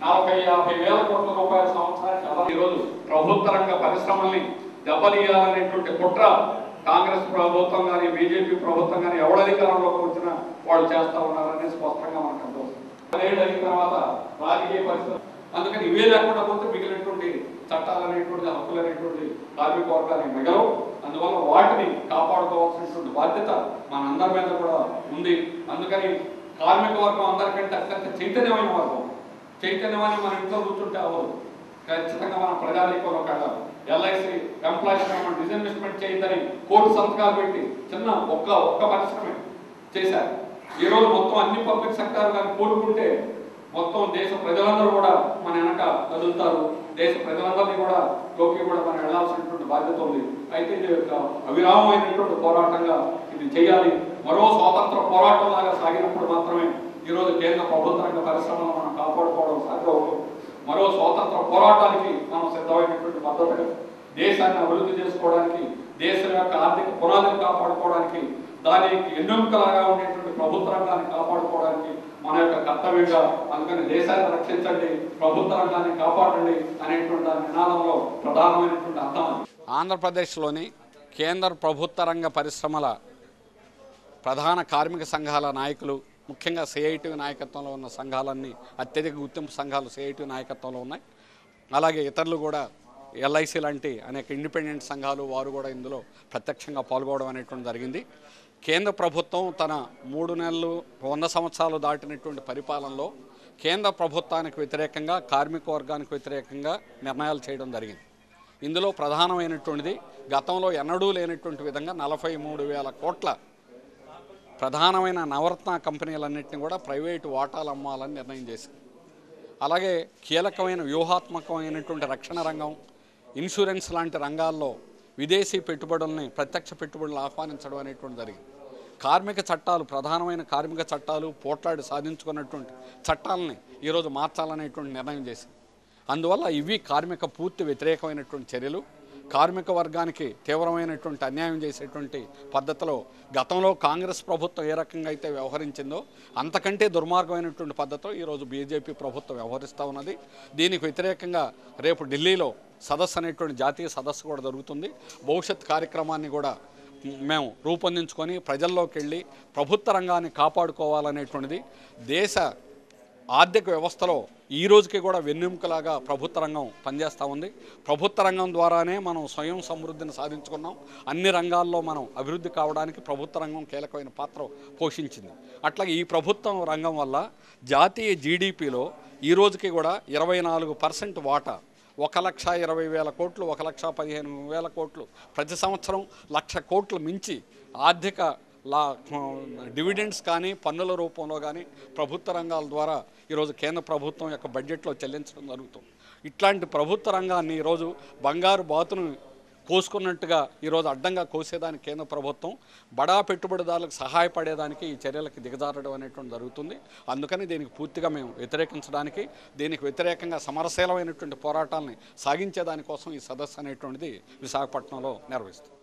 నలభై యాభై వేల కోట్ల రూపాయల సంవత్సరానికి అలా ఈరోజు ప్రభుత్వ రంగ పరిశ్రమల్ని దెబ్బతీయాలనేటువంటి కుట్ర కాంగ్రెస్ ప్రభుత్వం కానీ బీజేపీ ప్రభుత్వం కానీ ఎవడ అధికారంలోకి వచ్చినా వాళ్ళు చేస్తా ఉన్నారని స్పష్టంగా మనకు అర్థమవుతుంది పదేళ్ళు అయిన తర్వాత రాజకీయ పరిస్థితులు అందుకని ఇవే లేకుండా పోతే మిగిలినటువంటి చట్టాలు అనేటువంటి హక్కులు అనేటువంటి కార్మిక వర్గానికి మిగలవు అందువల్ల వాటిని కాపాడుకోవాల్సినటువంటి బాధ్యత మనందరి మీద కూడా ఉంది అందుకని కార్మిక వర్గం అందరికంటే అత్యంత చైతన్యమైన వర్గం చైతన్యమని మన ఇంట్లో కూర్చుంటే అవ్వదు ఖచ్చితంగా మన ప్రజానీకంలో కాదు ఎల్ఐసి ఎంప్లాయీస్ మనం డిజిన్వెస్ట్మెంట్ చేయొద్దని కోర్టు సంతకాలు పెట్టి చిన్న ఒక్క ఒక్క పరిశ్రమే చేశారు ఈ రోజు మొత్తం అన్ని పబ్లిక్ సెక్టార్ కానీ కూడుకుంటే మొత్తం దేశ ప్రజలందరూ కూడా మన వెనక కదులుతారు దేశ ప్రజలందరినీ కూడా లోకి కూడా మనం వెళ్ళాల్సినటువంటి బాధ్యత ఉంది అయితే ఇది ఒక అవిరామమైనటువంటి పోరాటంగా ఇది చేయాలి మరో స్వాతంత్ర పోరాటం లాగా సాగినప్పుడు మాత్రమే ఈరోజు కేంద్ర ప్రభుత్వ రంగ పరిశ్రమలను మనం కాపాడుకోవడం సాధ్యమవుతుంది మరో స్వాతంత్ర పోరాటానికి మనం సిద్ధమైనటువంటి పద్ధతిగా దేశాన్ని అభివృద్ధి చేసుకోవడానికి దేశం యొక్క ఆర్థిక పునాదిని కాపాడుకోవడానికి దానికి ఎన్నెముకలాగా ఉండేటువంటి ప్రభుత్వ రంగాన్ని కాపాడుకోవడానికి మన యొక్క కర్తవ్యంగా అందుకని దేశాన్ని రక్షించండి ప్రభుత్వ రంగాన్ని కాపాడండి అనేటువంటి ఆ నినాదంలో ప్రధానమైనటువంటి అర్థం అది ఆంధ్రప్రదేశ్లోని కేంద్ర ప్రభుత్వ రంగ పరిశ్రమల ప్రధాన కార్మిక సంఘాల నాయకులు ముఖ్యంగా సిఐటి నాయకత్వంలో ఉన్న సంఘాలన్నీ అత్యధిక గుర్తింపు సంఘాలు సిఐటి నాయకత్వంలో ఉన్నాయి అలాగే ఇతరులు కూడా ఎల్ఐసి లాంటి అనేక ఇండిపెండెంట్ సంఘాలు వారు కూడా ఇందులో ప్రత్యక్షంగా పాల్గొనడం అనేటువంటి జరిగింది కేంద్ర ప్రభుత్వం తన మూడు నెలలు వంద సంవత్సరాలు దాటినటువంటి పరిపాలనలో కేంద్ర ప్రభుత్వానికి వ్యతిరేకంగా కార్మిక వర్గానికి వ్యతిరేకంగా నిర్ణయాలు చేయడం జరిగింది ఇందులో ప్రధానమైనటువంటిది గతంలో ఎన్నడూ లేనటువంటి విధంగా నలభై మూడు వేల కోట్ల ప్రధానమైన నవరత్న కంపెనీలన్నింటినీ కూడా ప్రైవేటు వాటాలు అమ్మాలని నిర్ణయం చేసింది అలాగే కీలకమైన వ్యూహాత్మకమైనటువంటి రక్షణ రంగం ఇన్సూరెన్స్ లాంటి రంగాల్లో విదేశీ పెట్టుబడుల్ని ప్రత్యక్ష పెట్టుబడులు ఆహ్వానించడం అనేటువంటి జరిగింది కార్మిక చట్టాలు ప్రధానమైన కార్మిక చట్టాలు పోట్లాడి సాధించుకున్నటువంటి చట్టాలని ఈరోజు మార్చాలనేటువంటి నిర్ణయం చేసింది అందువల్ల ఇవి కార్మిక పూర్తి వ్యతిరేకమైనటువంటి చర్యలు కార్మిక వర్గానికి తీవ్రమైనటువంటి అన్యాయం చేసేటువంటి పద్ధతిలో గతంలో కాంగ్రెస్ ప్రభుత్వం ఏ రకంగా అయితే వ్యవహరించిందో అంతకంటే దుర్మార్గమైనటువంటి పద్ధతిలో ఈరోజు బీజేపీ ప్రభుత్వం వ్యవహరిస్తూ ఉన్నది దీనికి వ్యతిరేకంగా రేపు ఢిల్లీలో సదస్సు అనేటువంటి జాతీయ సదస్సు కూడా జరుగుతుంది భవిష్యత్ కార్యక్రమాన్ని కూడా మేము రూపొందించుకొని ప్రజల్లోకి వెళ్ళి ప్రభుత్వ రంగాన్ని కాపాడుకోవాలనేటువంటిది దేశ ఆర్థిక వ్యవస్థలో ఈ రోజుకి కూడా వెన్నెముకలాగా ప్రభుత్వ రంగం పనిచేస్తూ ఉంది ప్రభుత్వ రంగం ద్వారానే మనం స్వయం సమృద్ధిని సాధించుకున్నాం అన్ని రంగాల్లో మనం అభివృద్ధి కావడానికి ప్రభుత్వ రంగం కీలకమైన పాత్ర పోషించింది అట్లాగే ఈ ప్రభుత్వం రంగం వల్ల జాతీయ జీడిపిలో ఈ రోజుకి కూడా ఇరవై నాలుగు పర్సెంట్ వాటా ఒక లక్ష ఇరవై వేల కోట్లు ఒక లక్ష పదిహేను వేల కోట్లు ప్రతి సంవత్సరం లక్ష కోట్లు మించి ఆర్థిక లా డివిడెండ్స్ కానీ పన్నుల రూపంలో కానీ ప్రభుత్వ రంగాల ద్వారా ఈరోజు కేంద్ర ప్రభుత్వం యొక్క బడ్జెట్లో చెల్లించడం జరుగుతుంది ఇట్లాంటి ప్రభుత్వ రంగాన్ని ఈరోజు బంగారు బాతును కోసుకున్నట్టుగా ఈరోజు అడ్డంగా కోసేదానికి కేంద్ర ప్రభుత్వం బడా పెట్టుబడిదారులకు సహాయపడేదానికి ఈ చర్యలకు దిగజారడం అనేటువంటి జరుగుతుంది అందుకని దీనికి పూర్తిగా మేము వ్యతిరేకించడానికి దీనికి వ్యతిరేకంగా సమరశీలమైనటువంటి పోరాటాలని సాగించేదానికోసం ఈ సదస్సు అనేటువంటిది విశాఖపట్నంలో నిర్వహిస్తుంది